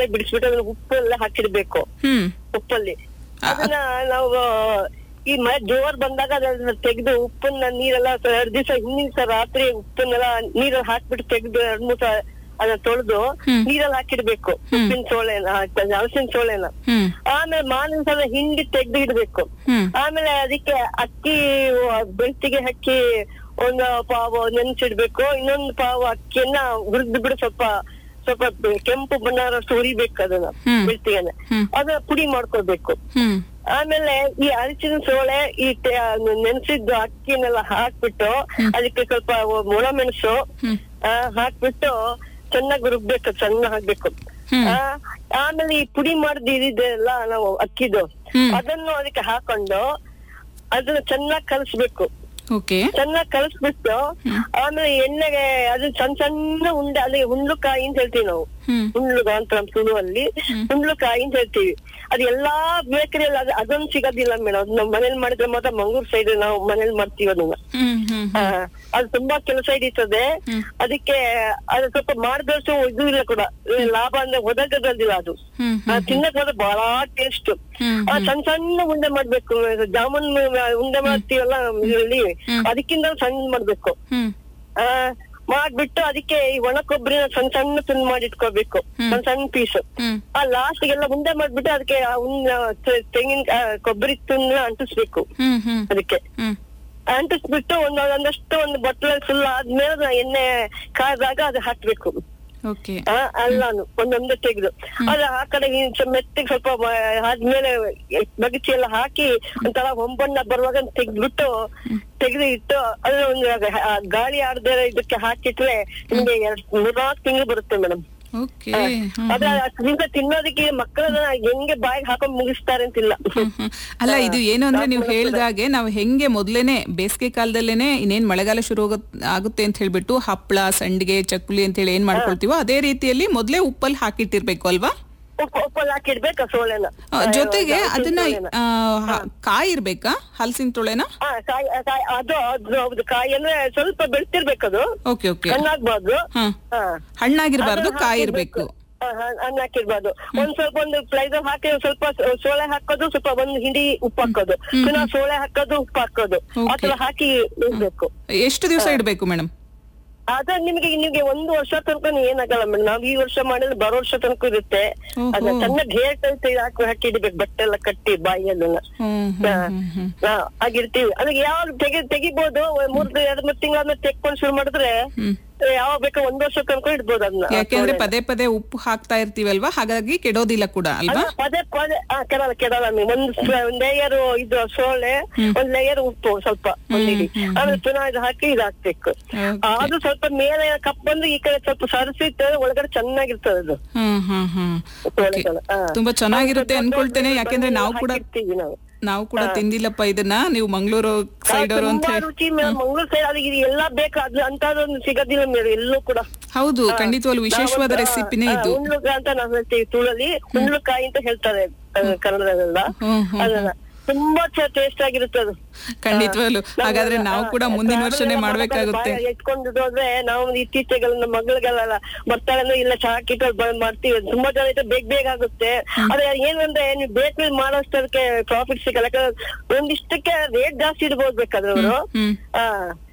ಸೋಳೆ ಬಿಡಿಸ್ಬಿಟ್ಟು ಅದನ್ನ ಉಪ್ಪೆಲ್ಲ ಹಾಕಿಡ್ಬೇಕು ಹ್ಮ್ ಉಪ್ಪಲ್ಲಿ ಅದನ್ನ ನಾವು ಈ ಮಳೆ ಜೋರ್ ಬಂದಾಗ ಅದನ್ನ ತೆಗೆದು ಉಪ್ಪನ್ನ ನೀರೆಲ್ಲ ಎರಡ್ ದಿವಸ ಹಿಂದಿನ ದಿವಸ ರಾತ್ರಿ ಉಪ್ಪನ್ನೆಲ್ಲ ನೀರಲ್ಲಿ ಹಾಕ್ಬಿಟ್ಟು ತೆಗೆದು ಎರಡ್ ಮೂರ್ ಸಲ ಅದನ್ನ ತೊಳೆದು ಹ್ಮ್. ನೀರಲ್ಲಿ ಹಾಕಿಡ್ಬೇಕು ಉಪ್ಪಿನ ಸೋಳೆನ ಹಲಸಿನ ಸೋಳೆನ ಹ್ಮ್ ಆಮೇಲೆ ಮಾವಿನ ಸಲ ಹಿಂಡಿ ತೆಗ್ದು ಇಡ್ಬೇಕು ಹ್ಮ್ ಆಮೇಲೆ ಅದಕ್ಕೆ ಅಕ್ಕಿ ಬೆಳ್ತಿಗೆ ಹಾಕಿ ಒಂದು ಪಾವು ನೆನ್ಸಿಡ್ಬೇಕು ಇನ್ನೊಂದು ಪಾವು ಅಕ್ಕಿಯನ್ನ ಹುರಿದು ಬಿಡು ಸ್ವಲ್ಪ ಸ್ವಲ್ಪ ಕೆಂಪು ಬಣ್ಣ ಹುರಿಬೇಕು ಅದನ್ನ ಹ್ಮ್. ಬೆಳ್ತಿಗೆನ ಹ್ಮ್. ಅದನ್ನ ಪುಡಿ ಮಾಡ್ಕೋಬೇಕು ಹ್ಮ್ ಆಮೇಲೆ ಈ ಅರಿಶಿನ ಸೋಳೆ ಈ ತೆ- ನೆನ್ಸಿದ್ದು ಅಕ್ಕಿನೆಲ್ಲ ಹಾಕ್ಬಿಟ್ಟು ಅದಕ್ಕೆ ಸ್ವಲ್ಪ ಒಣಮೆಣಸು ಹ್ಮ್. ಆ, ಹಾಕ್ಬಿಟ್ಟು ಚೆನ್ನಾಗಿ ರುಬ್ಬೇಕು ಸಣ್ಣ ಹಾಕ್ಬೇಕು ಹ್ಮ್. ಆ, ಆಮೇಲೆ ಈ ಪುಡಿ ಮಾಡಿದ ಇದಿದೆಲ್ಲ ನಾವು ಅಕ್ಕಿದು ಹ್ಮ್. ಅದನ್ನು ಅದಕ್ಕೆ ಹಾಕೊಂಡು ಅದನ್ನ ಚೆನ್ನಾಗಿ ಕಲಸ್ಬೇಕು ಓಕೆ ಚೆನ್ನಾಗಿ ಕಲಸ್ಬಿಟ್ಟು ಆಮೇಲೆ ಎಣ್ಣೆಗೆ ಅದು ಸಣ್ಣ ಸಣ್ಣ ಉಂಡೆ ಅಲ್ಲಿ ಹುಣ್ಳುಕಾಯಿ ಅಂತ ಹೇಳ್ತೀವಿ ನಾವು ಹ್ಮ್ ಹುಣ್ಳುಗ ಅಂತ ನಮ್ಮ ತುಳುವಲ್ಲಿ ಹುಣ್ಳುಕಾಯಿ ಅಂತ ಹೇಳ್ತೀವಿ ಅದು ಎಲ್ಲಾ ಬೇಕರಿಯಲ್ಲಿ ಅದು ಅದೊಂದು ಸಿಗೋದಿಲ್ಲ ಮೇಡಮ್ ಅದು ನಾವು ಮನೇಲಿ ಮಾಡಿದ್ರೆ ಮಾತ್ರ ಮಂಗಳೂರು ಸೈಡ್ ನಾವು ಮನೇಲಿ ಮಾಡ್ತೀವಿ ಅದನ್ನ ಹ್ಮ್ ಹ್ಮ್ ಆ, ಅದು ತುಂಬಾ ಕೆಲಸ ಹಿಡಿತದೆ ಅದಕ್ಕೆ ಅದು ಸ್ವಲ್ಪ ಮಾಡಿದಷ್ಟು ಇದು ಇಲ್ಲ ಕೂಡ ಈ ಲಾಭ ಅಂದ್ರೆ ಒದಗದಿಲ್ಲ ಅದು ಹ್ಮ್ ಆ, ತಿನ್ನಕ್ ಹೋದ್ರೆ ಬಹಳ ಟೇಸ್ಟ್ ಹ್ಮ್, ಸಣ್ಣ ಸಣ್ಣ ಉಂಡೆ ಮಾಡ್ಬೇಕು ಜಾಮೂನ್ ಉಂಡೆ ಮಾಡ್ತೀವಲ್ಲ ಇದರಲ್ಲಿ ಅದಕ್ಕಿಂತ ಸಣ್ಣ ಮಾಡ್ಬೇಕು ಹ್ಮ್ ಆ ಮಾಡ್ಬಿಟ್ಟು ಅದಕ್ಕೆ ಈ ಒಣ ಕೊಬ್ಬರಿನ ಸಣ್ಣ ಸಣ್ಣ ತುಂಡು ಮಾಡಿ ಇಟ್ಕೋಬೇಕು ಸಣ್ಣ ಸಣ್ಣ ಪೀಸ್ ಹ್ಮ್ ಆ ಲಾಸ್ಟ್ ಗೆಲ್ಲ ಮುಂದೆ ಮಾಡ್ಬಿಟ್ಟು ಅದಕ್ಕೆ ಆ ಉನ್ನ ತೆ- ತೆಂಗಿನ ಆ, ಕೊಬ್ಬರಿ ತುಂಡು ಅಂಟಿಸ್ಬೇಕು ಹ್ಮ್ ಹ್ಮ್ ಅದಕ್ಕೆ ಹ್ಮ್ ಅಂಟಿಸ್ಬಿಟ್ಟು ಒಂದು ಒಂದಷ್ಟು ಒಂದು ಬಟ್ಲ ಫುಲ್ ಆದ್ಮೇಲೆ ಅದನ್ನ ಎಣ್ಣೆ ಕಾಯ್ದಾಗ ಅದು ಹಾಕ್ಬೇಕು ಓಕೆ ಆ, ಎಲ್ಲಾನು ಒಂದೊಂದೇ ತೆಗೆದು ಅದು ಆ ಕಡೆ ಈ ಸ್ವಲ್ಪ ಮೆತ್ತಗೆ ಸ್ವಲ್ಪ ಮ- ಆದ್ಮೇಲೆ ಬಗಚಿ ಎಲ್ಲ ಹಾಕಿ ಒಂಥರ ಹೊಂಬಣ್ಣ ಬರುವಾಗ ತೆಗ್ದ್ಬಿಟ್ಟು ತೆಗೆದು ಇಟ್ಟು ಅದು ಒಂದು ಆ ಗಾಳಿ ಆಡದೆ ಇದಕ್ಕೆ ಹಾಕಿಟ್ರೆ ನಿಮ್ಗೆ ಎರಡ್ ಮೂರ್ನಾಲ್ಕು ತಿಂಗಳು ಬರುತ್ತೆ ಮೇಡಮ್ ಓಕೆ ಅದ್ರ ಅದರಿಂದ ತಿನ್ನೋದಕ್ಕೆ ಮಕ್ಕಳನ್ನ ಹೆಂಗೆ ಬಾಯಿಗೆ ಹಾಕೊಂಡ್ ಮುಗಿಸ್ತಾರೆ ಅಂತಿಲ್ಲ ಅಲ್ಲ ಇದು ಏನು ಅಂದ್ರೆ ನೀವು ಹೇಳ್ದಾಗೆ ನಾವು ಹೆಂಗೆ ಮೊದ್ಲೇನೆ ಬೇಸಿಗೆ ಕಾಲದಲ್ಲೇನೆ ಇನ್ನೇನ್ ಮಳೆಗಾಲ ಶುರು ಹೋಗತ್- ಆಗುತ್ತೆ ಅಂತ ಹೇಳ್ಬಿಟ್ಟು ಹಪ್ಪಳ ಸಂಡಿಗೆ ಚಕ್ಕುಲಿ ಅಂತ ಹೇಳಿ ಏನ್ ಮಾಡ್ಕೊಳ್ತೀವೋ ಅದೇ ರೀತಿಯಲ್ಲಿ ಮೊದ್ಲೇ ಉಪ್ಪಲ್ಲಿ ಹಾಕಿಟ್ಟಿರ್ಬೇಕು ಅಲ್ವಾ ಉಪ್ಪು ಉಪ್ಪಲ್ಲಿ ಹಾಕಿಡ್ಬೇಕು ಸೋಳೆನ ಆ, ಜೊತೆಗೆ ಅದನ್ನ ಸೋಳೆನ. ಆ, ಹ- ಕಾಯಿ ಇರ್ಬೇಕಾ ಹಲಸಿನ ತೊಳೆನ ಹಾ ಕಾಯಿ ಕಾಯಿ ಅದು ಅದು ಹೌದು ಕಾಯಿ ಅಂದ್ರೆ ಸ್ವಲ್ಪ ಬೆಳ್ತಿರ್ಬೇಕದು ಓಕೆ ಓಕೆ ಹಣ್ಣಾಗ್ಬಾರ್ದು ಹ ಹಾ ಹಣ್ಣಾಗಿರ್ಬಾರ್ದು ಅದನ್ನ ಕಾಯಿ ಹಾಕಿರ್ಬೇಕು. ಇರ್ಬೇಕು ಹಾ, ಹಾ, ಹಣ್ಣ್ ಹಾಕಿರ್ಬಾರ್ದು ಒಂದ್ ಸ್ವಲ್ಪ ಒಂದು ಪ್ಲೈದರ್ ಹಾಕಿ ಒಂದ್ ಸ್ವಲ್ಪ ಸೋ- ಸೋಳೆ ಹಾಕೋದು ಸ್ವಲ್ಪ ಒಂದು ಹಿಂಡಿ ಉಪ್ಪು ಹಾಕೋದು ಪುನಃ ಸೋಳೆ ಹಾಕೋದು ಉಪ್ಪು ಹಾಕೋದು ಆ ತರ ಹಾಕಿ ಇಡ್ಬೇಕು ಎಷ್ಟು ದಿವಸ ಇಡ್ಬೇಕು ಮೇಡಮ್ ಅದ ನಿಮ್ಗೆ ನಿಮ್ಗೆ ಒಂದು ವರ್ಷ ತನಕ ಏನಾಗಲ್ಲ ಮೇಡಮ್ ನಾವ್ ಈ ವರ್ಷ ಮಾಡಿದ್ರೆ ಬರೋ ವರ್ಷ ತನಕ ಇರುತ್ತೆ ಓಹೋ. ಅದನ್ನ ಚೆನ್ನಾಗಿ ಹೇರ್ ಕೈತೆ ಹಾಕಿ ಹಾಕಿ ಇಡ್ಬೇಕು ಬಟ್ಟೆ ಎಲ್ಲ ಕಟ್ಟಿ ಬಾಯಿಯಲ್ಲ ಹ್ಮ್ ಹ್ಮ್ ಹ್ಮ್ ಹ್ಮ್ ಆಗಿರ್ತೀವಿ ಅದಕ್ಕೆ ಯಾವಾಗ ತೆಗಿ ತೆಗಿಬಹುದು ಮೂರ್ ಎರಡ್ ಮೂರ್ ತಿಂಗಳಾದ್ಮೇಲೆ ತೆಕ್ಕೊಂಡ್ ಶುರು ಮಾಡಿದ್ರೆ ಹ್ಮ್. ಯಾವಾಗ ಬೇಕೋ ಒಂದ್ ವರ್ಷ ತನಕ ಇಡ್ಬೋದು ಅದನ್ನ ಯಾಕೆಂದ್ರೆ ಪದೇ ಪದೇ ಉಪ್ಪು ಹಾಕ್ತಾ ಇರ್ತೀವಲ್ವಾ ಹಾಗಾಗಿ ಕೆಡೋದಿಲ್ಲ ಕೂಡ ಅಲ್ವಾ ಅಲ್ಲ, ಪದೇ ಪದೇ ಆ, ಕೆಡಲ್ಲ ಕೆಡಲ್ಲ ನೀವು ಒಂದ್ ಸ- ಒಂದ್ ಲೇಯರ್ ಇದು ಸೋಳೆ ಒಂದ್ ಲೇಯರ್ ಉಪ್ಪು ಸ್ವಲ್ಪ ಒಂದ್ ಇಡಿ ಆಮೇಲೆ ಪುನಃ ಇದು ಹಾಕಿ ಇದು ಹಾಕ್ಬೇಕು Okay. ಅದು ಸ್ವಲ್ಪ ಮೇಲೆ ಕಪ್ ಬಂದು ಈ ಕಡೆ ಸ್ವಲ್ಪ ಸರಿಸಿಟ್ಟು ಒಳಗಡೆ ಚೆನ್ನಾಗಿರ್ತದೆ ಅದು ಹ್ಮ್ ಹ್ಮ್ ಹ್ಮ್ ಒಳಗಡೆ, ಆ. ತುಂಬಾ ಚೆನ್ನಾಗಿರುತ್ತೆ ಅದು ಅನ್ಕೊಳ್ತೇನೆ ದೊಡ್ಡ ಯಾಕೆಂದ್ರೆ ನಾವು ಕೂಡ ಹಾಕಿರ್ತೀವಿ ನಾವು ನಾವು ಕೂಡ ತಿಂದಿಲ್ಲಪ್ಪ ಇದನ್ನ ನೀವು ಮಂಗಳೂರು ಸೈಡ್ ಅವರು ಅಂತ ತುಂಬಾ ಹೇಳಿ ರುಚಿ ಮಂಗಳೂರು ಸೈಡ್ ಅದು ಇದು ಎಲ್ಲ ಬೇಕು ಅದು ಅಂತದೊಂದು ಸಿಗೋದಿಲ್ಲ ಮೇಡಮ್ ಎಲ್ಲೂ ಕೂಡ ಹೌದು ಖಂಡಿತವಾಗ್ಲು ವಿಶೇಷವಾದ ನಾವೊಂದು, ರೆಸಿಪಿನೇ ಆ, ಇದು ಉಂಡ್ಲುಗ ಅಂತ ನಾವು ಹೇಳ್ತೀವಿ ತುಳಲಿ ಉಂಡ್ಲುಕಾಯಿ ಅಂತ ಹೇಳ್ತಾರೆ ಆ, ಕನ್ನಡದಲ್ಲೆಲ್ಲ ಹ್ಮ್, ಹ್ಮ್, ಅದನ್ನ ತುಂಬಾ ಟೇಸ್ಟ್ ಆಗಿರುತ್ತೆ ಅದು ಖಂಡಿತವಾಗ್ಲು ಹಾಗಾದ್ರೆ ನಾವು ಕೂಡ ಮುಂದಿನ ವರ್ಷನೇ ಮಾಡ್ಬೇಕಾಗುತ್ತೆ ಎತ್ಕೊಂಡು ಹೋದ್ರೆ ನಾವು ಇತ್ತೀಚೆಗೆಲ್ಲ ನಮ್ಮ ಮಗಳಿಗೆಲ್ಲ ಬರ್ತಾಳೆ ಅಂದ್ರೆ ಇಲ್ಲ ಚಹಾ ಕಿಟ್ಟು ಬಂದ್ ಮಾಡ್ತೀವಿ ತುಂಬಾ ಜನ ಇದ್ರೆ ಬೇಗ ಬೇಗ ಆಗುತ್ತೆ ಆದ್ರೆ ಏನಂದ್ರೆ ನೀವು ಬೇಕರಿ ಮಾಡೋಷ್ಟು ಅದಕ್ಕೆ ಪ್ರಾಫಿಟ್ ಸಿಗಲ್ಲ ಯಾಕಂದ್ರೆ ಒಂದಿಷ್ಟಕ್ಕೆ ರೇಟ್ ಜಾಸ್ತಿ ಇಡ್ಬೋದು ಬೇಕಾದ್ರೆ ಅವರು ಹ್ಮ್ ಆ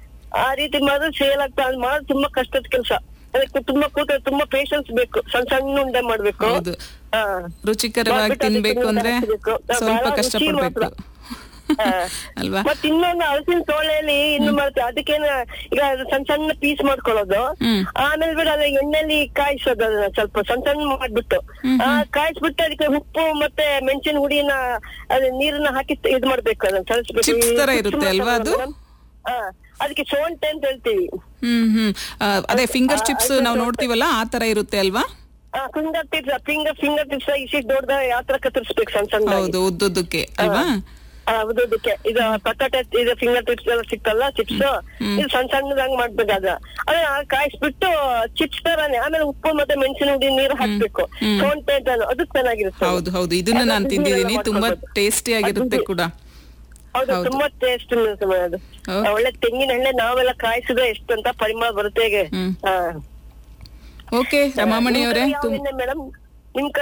ಆ ರೀತಿ ಮಾಡಿದ್ರೆ ಸೇಲ್ ಆಗ್ತಾ ಅದ್ ಮಾಡೋದು ತುಂಬಾ ಕಷ್ಟದ ಕೆಲಸ ಅದಕ್ಕೆ ತುಂಬಾ ಕೂತ ತುಂಬಾ ಪೇಶನ್ಸ್ ಬೇಕು ಸಣ್ಣ ಸಣ್ಣ ಉಂಡೆ ಮಾಡ್ಬೇಕು ಹೌದು ಆ. ರುಚಿಕರವಾಗಿ ಮಾಡ್ಬಿಟ್ಟು ಅದಕ್ಕೆ ತಿನ್ಬೇಕು ಇನ್ನೊಂದು ಅಂದ್ರೆ ಹಾಕ್ಬೇಕು. ಆ, ಸ್ವಲ್ಪ ಬಹಳ ರುಚಿ ಕಷ್ಟಪಡ್ಬೇಕು ಮಾತ್ರ. ಆ. ಅಲ್ವಾ ಮತ್ ಇನ್ನೊಂದು ಹಲಸಿನ ತೋಳೆಯಲ್ಲಿ ಇನ್ನು ಮಾಡ್ತೀವಿ ಅದಕ್ಕೇನ ಈಗ ಅದು ಸಣ್ಣ ಸಣ್ಣ ಪೀಸ್ ಮಾಡ್ಕೊಳ್ಳೋದು ಹ್ಮ್. ಆಮೇಲೆ ಬಿಡ ಅದ ಎಣ್ಣೆಲಿ ಕಾಯಿಸೋದು ಅದನ್ನ ಸ್ವಲ್ಪ ಸಣ್ಣ ಸಣ್ಣ ಮಾಡ್ಬಿಟ್ಟು ಆ ಕಾಯಿಸ್ಬಿಟ್ಟು ಅದಕ್ಕೆ ಉಪ್ಪು ಮತ್ತೆ ಮೆಣಸಿನ ಹುಡಿನ ಅದ ನೀರನ್ನ ಹಾಕಿ ಇದ್ ಮಾಡ್ಬೇಕು ಅದನ್ನ ಸರಿಸ್ಬೇಕು Chips ತರ ಇರುತ್ತೆ ಅಲ್ವಾ ಅದು? ಹಾ ಅದಕ್ಕೆ ಸೋಂಟೆ ಅಂತ ಹೇಳ್ತೀವಿ ಹ್ಮ್ ಹ್ಮ್ ಆ, ಅದೇ ಫಿಂಗರ್ ಚಿಪ್ಸ್ ನಾವು ನೋಡ್ತೀವಲ್ಲ ಆ ತರ ಇರುತ್ತೆ ಅಲ್ವಾ finger tips finger finger tips ಇಷ್ಟು ದೊಡ್ಡದ ಯಾವ ತರ ಕತ್ತರಿಸ್ಬೇಕು ಸಣ್ಣ ಸಣ್ಣ ಹೌದು ಉದ್ದುದ್ದಕ್ಕೆ ಅಲ್ವಾ ಉದ್ದಕ್ಕೆ ಇದು ಪಟಾಟೆ ಇದು ಫಿಂಗರ್ ಟಿಪ್ಸ್ ಎಲ್ಲ ಸಿಕ್ತಲ್ಲ ಚಿಪ್ಸ್ ಇದು ಸಣ್ಣ ಸಣ್ಣದಂಗ್ ಮಾಡ್ಬೇಕು ಅದ ಅದನ್ನ ಕಾಯಿಸ್ಬಿಟ್ಟು ಚಿಪ್ಸ್ ತರಾನೆ ಆಮೇಲೆ ಉಪ್ಪು ಮತ್ತೆ ಮೆಣಸಿನ ಹುಡಿ ನೀರು ಹಾಕ್ಬೇಕು ಸೋಂಟೆ ಅಂತ ಅದು ಚೆನ್ನಾಗಿರುತ್ತೆ ಅದು. ಹೌದು ಹೌದು ಇದನ್ನ ನಾನು ಅದು ತಿಂದಿದ್ದೀನಿ ಎಲ್ಲ ತುಂಬಾ ಮಾಡ್ಕೊಬೋದು. ಟೇಸ್ಟಿ ಆಗಿರುತ್ತೆ ಅದು- ಕೂಡ ಹೌದು ಹೌದು. ತುಂಬಾ ಟೇಸ್ಟ್ ಅದು Okay. ಒಳ್ಳೆ ತೆಂಗಿನ ಎಣ್ಣೆ ನಾವೆಲ್ಲ ಕಾಯಿಸಿದ್ರೆ ಎಷ್ಟು ಅಂತ ಪರಿಮಳ ಬರುತ್ತೆ ಹೇಗೆ ಹ್ಮ್. ಓಕೆ ರಮಾಮಣಿ ಅವರೇ ಮೇಡಮ್ ನಿಮ್